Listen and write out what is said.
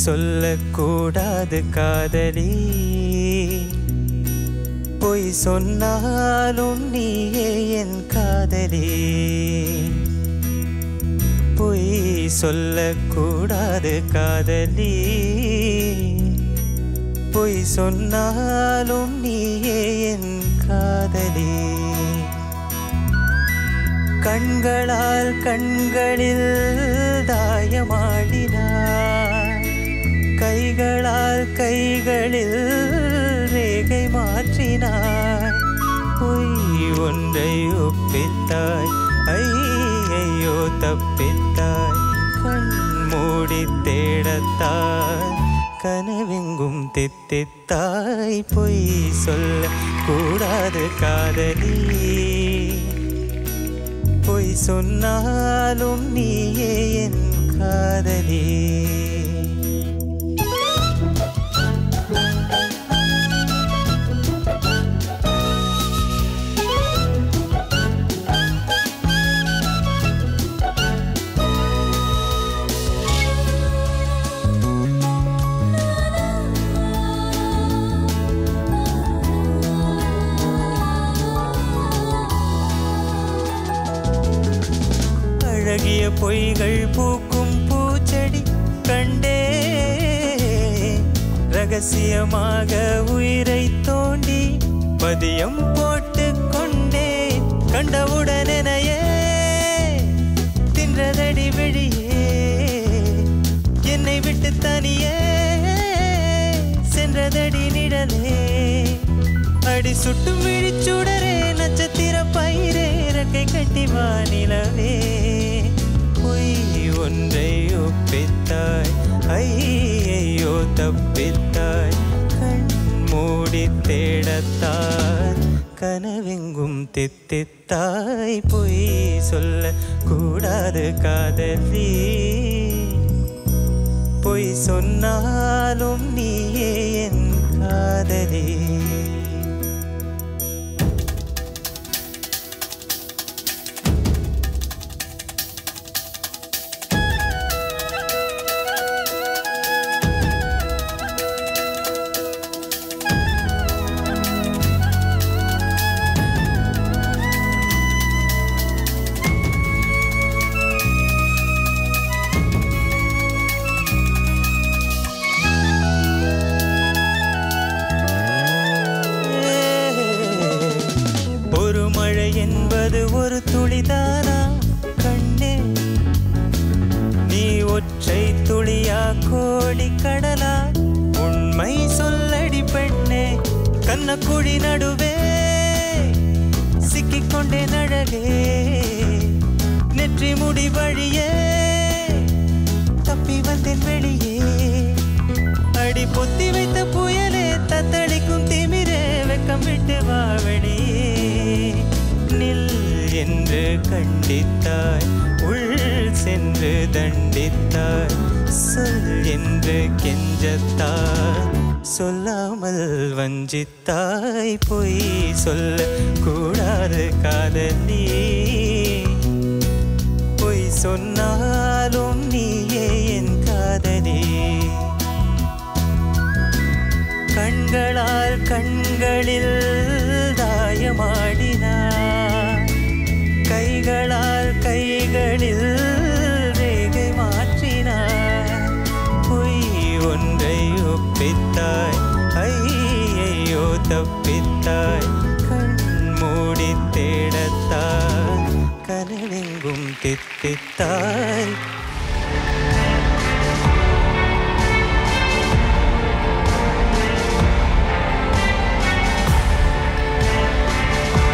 சொல்லக்கூடாது காதலி பொய் சொன்னாலும் நீயே என் காதலி பொய் சொல்லக்கூடாது காதலி பொய் சொன்னாலும் நீயே என் காதலி கண்களால் கண்களில் தாயமாடினார் கைகளால் கைகளில் ரேகை மாற்றினார் பொய் ஒன்றை ஒப்பித்தாய் ஐயையோ தப்பித்தாய் கண் மூடி தேடத்தாய் கனவெங்கும் தித்தித்தாய் பொய் சொல்ல கூடாது காதலி பொய் சொன்னாலும் நீயே என் காதலி அழகிய பொய்கள் பூக்கும் பூச்செடி கண்டே ரகசியமாக உயிரை தோண்டி பதியம் போட்டு கொண்டே கண்டவுடனேயே தின்றதடி வெளியே என்னை விட்டு தனியே சென்றதடி நிழலே அடி சுட்டும் விழிச்சுடரே நட்சத்திர பயிரே ரெக்கை கட்டி வானிலவே பொய் ஒன்றை ஒப்பித்தாய் ஐயையோ தப்பித்தாய் கண் மூடி தேடத்தாய் கனவெங்கும் தித்தித்தாய் பொய் சொல்ல கூடாது காதலி பொய் சொன்னாலும் நீயே என் காதலி ஒரு மழை என்பது ஒரு துளிதானா கண்ணே நீ ஒற்றை துளியா கோடி கடலா உண்மை சொல்லடி பெண்ணே கண்ணக்குழி நடுவே சிக்கிக்கொண்டே நழலே நெற்றி முடி வழியே தப்பி வந்தேன் வெளியே அடி பொத்தி வைத்த புயலே தத்தளிக்கும் திமிரே வெக்கம் விட்டு வா வெளியே நில் என்று கண்டித்தாய் உள் சென்று தண்டித்தாய் சொல் என்று கெஞ்சத்தாய் சொல்லாமல் வஞ்சித்தாய் பொய் சொல்ல கூடாது காதலி பொய் சொன்னாலும் நீயே என் காதலி கண்களால் கண்களில் தாயமாடினார் கைகளால் கைகளில் ரேகை மாற்றினார் பொய் ஒன்றை ஒப்பித்தாய் ஐயையோ தப்பித்தாய் கண் மூடி தேடத்தாய் கனவெங்கும் தித்தித்தாய்